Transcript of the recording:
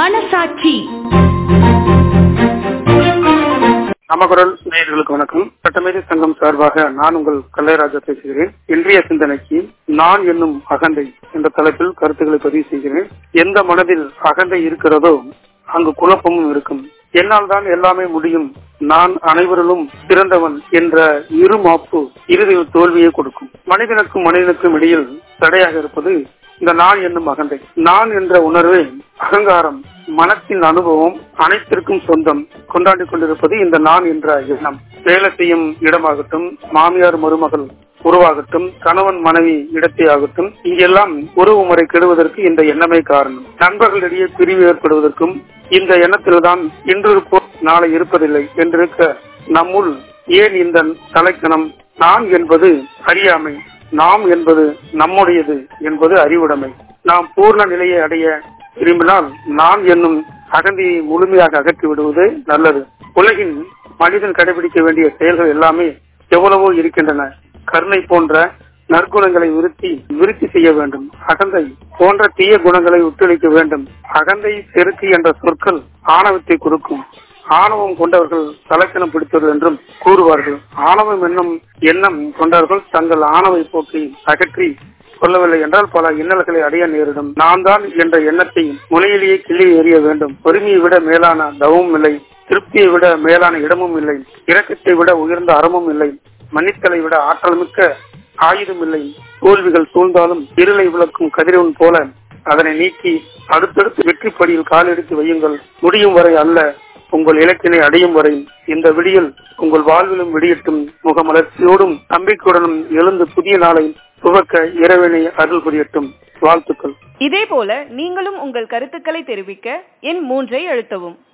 மனசாட்சி நமகுரல் நேயர்களுக்கு வணக்கம் சட்டமேதை சங்கம் சார்பாக நான் உங்கள் கல்லைராஜா பேசுகிறேன் இன்றைய சிந்தனைக்கு நான் என்னும் அகந்தை என்ற தலைப்பில் கருத்துக்களை பதிவு செய்கிறேன் எந்த மனதில் அகந்தை இருக்கிறதோ அங்கு குழப்பமும் இருக்கும் என்னால் தான் எல்லாமே முடியும் நான் அனைவரிலும் சிறந்தவன் என்ற இருமாப்பு இறுதியில் தோல்வியை கொடுக்கும் மனிதனுக்கும் மனிதனுக்கும் இடையில் தடையாக இருப்பது இந்த நான் என்னும் அகந்தை நான் என்ற உணர்வே அகங்காரம் மனத்தின் அனுபவம் அனைத்திற்கும் சொந்தம் கொண்டாடி கொண்டிருப்பது இந்த நான் என்ற எண்ணம் வேலை செய்யும் இடமாகட்டும் மாமியார் மருமகள் உருவாகட்டும் கணவன் மனைவி இடத்தை ஆகட்டும் இங்கெல்லாம் உறவு முறை கெடுவதற்கு இந்த எண்ணமே காரணம் நண்பர்களிடையே பிரிவு ஏற்படுவதற்கும் இந்த எண்ணத்தில்தான் இன்று இருப்போம் நாளை இருப்பதில்லை என்றிருக்க நம்முள் ஏன் இந்த தலைக்கணம் நான் என்பது அறியாமை நாம் என்பது நம்முடையது என்பது அறிவுடைமை நாம் பூர்ண நிலையை அடைய விரும்பினால் நான் என்னும் அகந்தியை முழுமையாக அகற்றி விடுவது நல்லது உலகின் மனிதன் கடைபிடிக்க வேண்டிய செயல்கள் எல்லாமே எவ்வளவோ இருக்கின்றன கருணை போன்ற நற்குணங்களை விருத்தி விருத்தி செய்ய வேண்டும் அகந்தை போன்ற தீய குணங்களை ஒத்துழைக்க வேண்டும் அகந்தை செருக்கு என்ற சொற்கள் ஆணவத்தை கொடுக்கும் ஆணவம் கொண்டவர்கள் தலக்கணம் பிடித்தவர்கள் என்றும் கூறுவார்கள் ஆணவம் என்னும் எண்ணம் கொண்டவர்கள் தங்கள் ஆணவை போக்கை அகற்றி கொள்ளவில்லை என்றால் பல இன்னல்களை அடைய நேரிடும் நான் தான் என்ற எண்ணத்தை முனையிலேயே கிள்ளி எறிய வேண்டும் பொறுமையை விட மேலான தவமும் இல்லை திருப்தியை விட மேலான இடமும் இல்லை இரக்கத்தை விட உயர்ந்த அறமும் இல்லை மன்னித்தலை விட ஆற்றல் மிக்க ஆயுதம் இல்லை தோல்விகள் சூழ்ந்தாலும் இருளை விளக்கும் கதிரவன் போல அதனை நீக்கி அடுத்தடுத்து வெற்றி படியில் காலெடுத்து வையுங்கள் முடியும் வரை அல்ல உங்கள் இலக்கினை அடையும் வரை இந்த விடியில் உங்கள் வாழ்விலும் விடியட்டும் முகமலர்ச்சியோடும் நம்பிக்கையுடனும் எழுந்து புதிய நாளை துவக்க இறைவனை அருள் புரியட்டும் வாழ்த்துக்கள் இதேபோல நீங்களும் உங்கள் கருத்துக்களை தெரிவிக்க எண் மூன்றை அழுத்தவும்